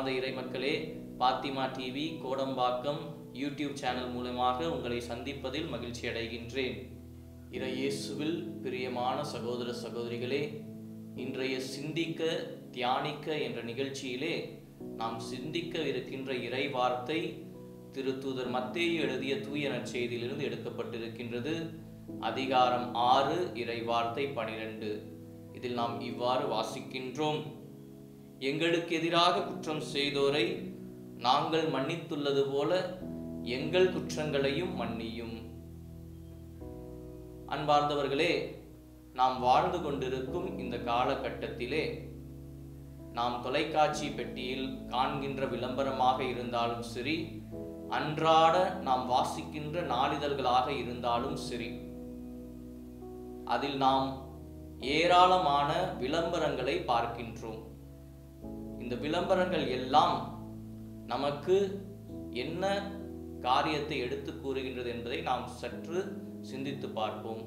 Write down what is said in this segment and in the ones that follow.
அன்பார்ந்த இறைமக்களே Fatima TV Kodambakkam YouTube channel மூலமாக உங்களை சந்திப்பதில் மகிழ்ச்சி அடைகின்றேன் இறை இயேசுவில் பிரியமான சகோதர சகோதரிகளே இன்றைய சிந்திக்க தியானிக்க என்ற நிகழ்ச்சியிலே நாம் சிந்திக்க இருக்கின்ற இறை வார்த்தை திருத்தூதர் மத்தேயு எழுதிய தூய நற்செய்தியிலிருந்து எடுக்கப்பட்டிருக்கின்றது அதிகாரம் ஆறு இறை வார்த்தை பனிரெண்டு இதில் நாம் இவ்வாறு வாசிக்கின்றோம் எங்களுக்கு எதிராக குற்றம் செய்தோரை நாங்கள் மன்னித்துள்ளது போல எங்கள் குற்றங்களையும் மன்னியும் அன்பார்ந்தவர்களே நாம் வாழ்ந்து கொண்டிருக்கும் இந்த காலகட்டத்திலே நாம் தொலைக்காட்சி பெட்டியில் காண்கின்ற விளம்பரமாக இருந்தாலும் சரி அன்றாட நாம் வாசிக்கின்ற நாளிதழ்களாக இருந்தாலும் சரி அதில் நாம் ஏராளமான விளம்பரங்களை பார்க்கின்றோம் இந்த விளம்பரங்கள் எல்லாம் நமக்கு என்ன காரியத்தை எடுத்து கூறுகின்றது என்பதை நாம் சற்று சிந்தித்து பார்ப்போம்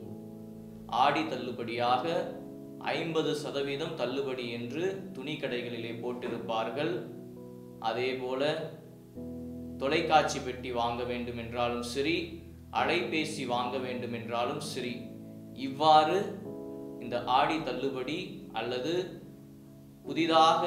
ஆடி தள்ளுபடியாக ஐம்பது சதவீதம் தள்ளுபடி என்று துணி கடைகளிலே போட்டிருப்பார்கள் அதே போல தொலைக்காட்சி பெட்டி வாங்க வேண்டும் என்றாலும் சரி அலைபேசி வாங்க வேண்டும் என்றாலும் சரி இவ்வாறு இந்த ஆடி தள்ளுபடி அல்லது புதிதாக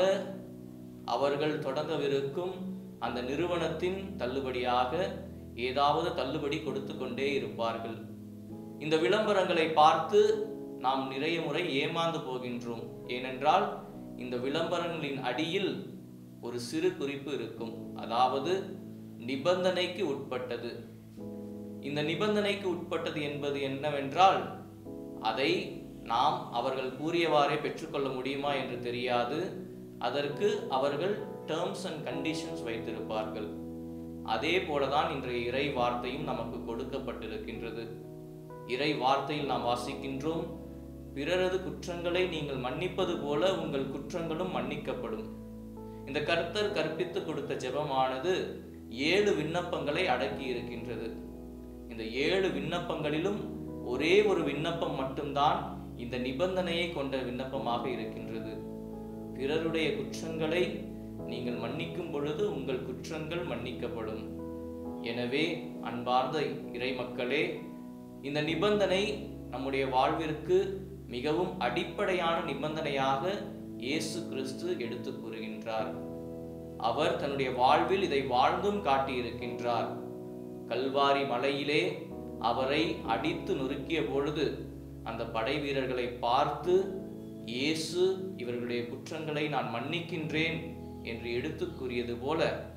அவர்கள் தொடங்கவிருக்கும் அந்த நிறுவனத்தின் தள்ளுபடியாக ஏதாவது தள்ளுபடி கொடுத்து கொண்டே இருப்பார்கள் இந்த விளம்பரங்களை பார்த்து நாம் நிறைய முறை ஏமாந்து போகின்றோம் ஏனென்றால் இந்த விளம்பரங்களின் அடியில் ஒரு சிறு குறிப்பு இருக்கும் அதாவது நிபந்தனைக்கு உட்பட்டது இந்த நிபந்தனைக்கு உட்பட்டது என்பது என்னவென்றால் அதை நாம் அவர்கள் கூறியவாறே பெற்றுக்கொள்ள முடியுமா என்று தெரியாது அதற்கு அவர்கள் டேர்ம்ஸ் அண்ட் கண்டிஷன்ஸ் வைத்திருப்பார்கள் அதே போலதான் இன்றைய இறை வார்த்தையும் நமக்கு கொடுக்கப்பட்டிருக்கின்றது இறை வார்த்தையில் நாம் வாசிக்கின்றோம் பிறரது குற்றங்களை நீங்கள் மன்னிப்பது போல உங்கள் குற்றங்களும் மன்னிக்கப்படும் இந்த கர்த்தர் கற்பித்து கொடுத்த ஜெபமானது ஏழு விண்ணப்பங்களை அடக்கி இருக்கின்றது இந்த ஏழு விண்ணப்பங்களிலும் ஒரே ஒரு விண்ணப்பம் மட்டும்தான் இந்த நிபந்தனையை கொண்ட விண்ணப்பமாக இருக்கின்றது பிறருடைய குற்றங்களை நீங்கள் மன்னிக்கும் பொழுது உங்கள் குற்றங்கள் மன்னிக்கப்படும் எனவே அன்பார்ந்த இறைமக்களே இந்த நிபந்தனை நம்முடைய வாழ்விற்கு மிகவும் அடிப்படையான நிபந்தனையாக இயேசு கிறிஸ்து எடுத்து கூறுகின்றார் அவர் தன்னுடைய வாழ்வில் இதை வாழ்ந்தும் காட்டியிருக்கின்றார் கல்வாரி மலையிலே அவரை அடித்து நொறுக்கிய பொழுது அந்த படை வீரர்களை பார்த்து இயேசு இவர்களுடைய குற்றங்களை நான் மன்னிக்கின்றேன் என்று எடுத்து கூறியது போல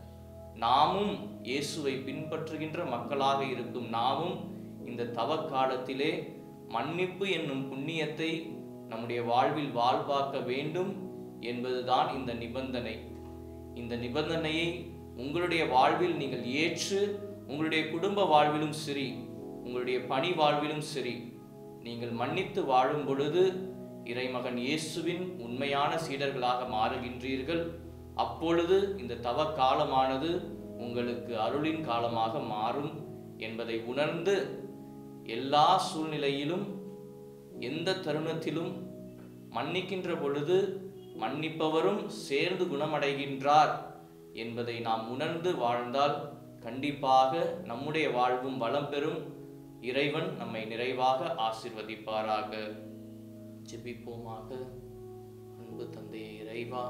நாமும் இயேசுவை பின்பற்றுகின்ற மக்களாக இருக்கும் நாமும் இந்த தவ காலத்திலே மன்னிப்பு என்னும் புண்ணியத்தை நம்முடைய வாழ்வில் வாழ்வாக்க வேண்டும் என்பதுதான் இந்த நிபந்தனை இந்த நிபந்தனையை உங்களுடைய வாழ்வில் நீங்கள் ஏற்று உங்களுடைய குடும்ப வாழ்விலும் சரி உங்களுடைய பணி வாழ்விலும் சரி நீங்கள் மன்னித்து வாழும் பொழுது இறைமகன் இயேசுவின் உண்மையான சீடர்களாக மாறுகின்றீர்கள் அப்பொழுது இந்த தவ காலமானது உங்களுக்கு அருளின் காலமாக மாறும் என்பதை உணர்ந்து எல்லா சூழ்நிலையிலும் எந்த தருணத்திலும் மன்னிக்கின்ற பொழுது மன்னிப்பவரும் சேர்ந்து குணமடைகின்றார் என்பதை நாம் உணர்ந்து வாழ்ந்தால் கண்டிப்பாக நம்முடைய வாழ்வும் வளம் பெறும் இறைவன் நம்மை நிறைவாக ஆசிர்வதிப்பாராக ஜெபிப்போமாக அன்பு தந்தைய இறைவா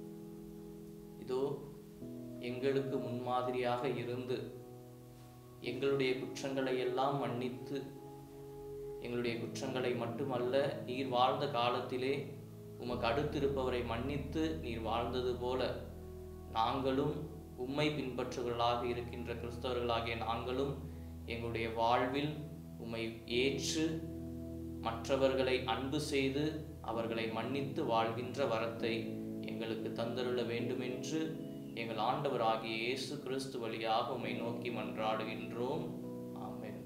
இதோ எங்களுக்கு முன்மாதிரியாக இருந்து எங்களுடைய குற்றங்களை எல்லாம் மன்னித்து எங்களுடைய குற்றங்களை மட்டுமல்ல நீர் வாழ்ந்த காலத்திலே உமக்கு அடுத்திருப்பவரை மன்னித்து நீர் வாழ்ந்தது போல நாங்களும் உம்மை பின்பற்றுவர்களாக இருக்கின்ற கிறிஸ்தவர்களாகிய நாங்களும் எங்களுடைய வாழ்வில் உம்மை ஏற்று மற்றவர்களை அன்பு செய்து அவர்களை மன்னித்து வாழ்கின்ற வரத்தை எங்களுக்கு தந்தருள வேண்டுமென்று எங்கள் ஆண்டவராகிய இயேசு கிறிஸ்து வழியாக உம்மை நோக்கி மன்றாடுகின்றோம் ஆமென்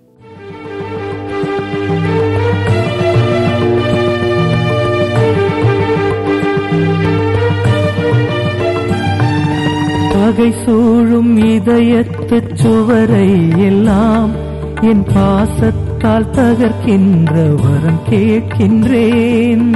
பகை சூழும் இதயத்து சுவரை எல்லாம் என் பாசத்தால் தகர்க்கின்ற வரம் கேட்கின்றேன்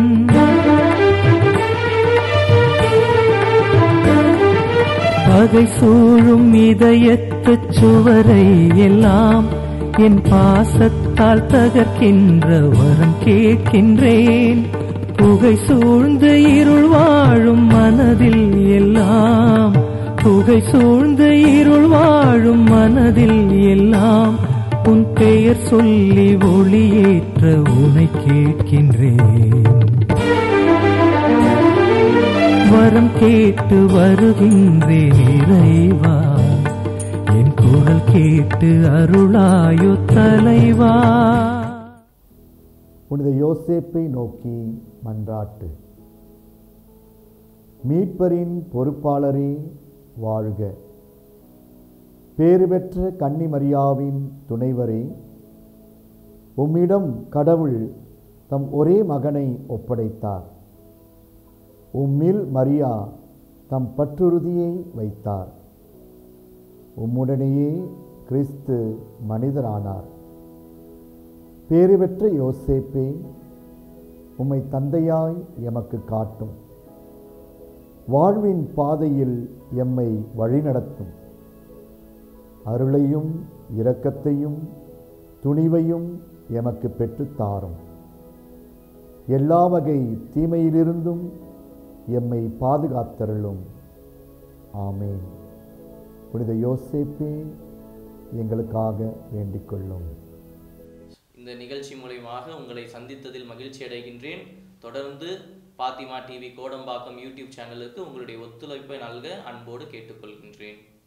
பகை சூழும் இதயத்துச் சுவரை எல்லாம் என் பாசத்தால் தகர்க்கின்ற வரம் கேட்கின்றேன் புகை சூழ்ந்து இருள் வாழும் மனதில் எல்லாம் புகை சூழ்ந்து இருள் வாழும் மனதில் எல்லாம் உன் பெயர் சொல்லி ஒளியேற்ற உனை கேட்கின்றேன் வரம் கேட்டு வருகின்றேன் இறைவா என் குரல் கேட்டு அருளாயோ தலைவா புனித யோசேப்பை நோக்கி மன்றாட்டு மீட்பரின் பொறுப்பாளரே வாழ்க பேறு பெற்ற கன்னிமரியாவின் துணைவரே உம்மிடம் கடவுள் தம் ஒரே மகனை ஒப்படைத்தார் உம்மில் மரியா தம் பற்றுறுதியை வைத்தார் உம்முடனேயே கிறிஸ்து மனிதரானார் பேறு பெற்ற யோசேப்பே உம்மை தந்தையாய் எமக்கு காட்டும் வாழ்வின் பாதையில் எம்மை வழிநடத்தும் அருளையும் இரக்கத்தையும் துணிவையும் எமக்கு பெற்றுத் தாரும் எல்லா வகை தீமையிலிருந்தும் எம்மை பாதுகாத்தருளும் ஆமேன் புனித யோசேப்பே எங்களுக்காக வேண்டிக் கொள்ளும் இந்த நிகழ்ச்சி மூலயமாக உங்களை சந்தித்ததில் மகிழ்ச்சி அடைகின்றேன் தொடர்ந்து பாத்திமா டிவி கோடம்பாக்கம் யூடியூப் சேனலுக்கு உங்களுடைய ஒத்துழைப்பை நல்க அன்போடு கேட்டுக்கொள்கின்றேன்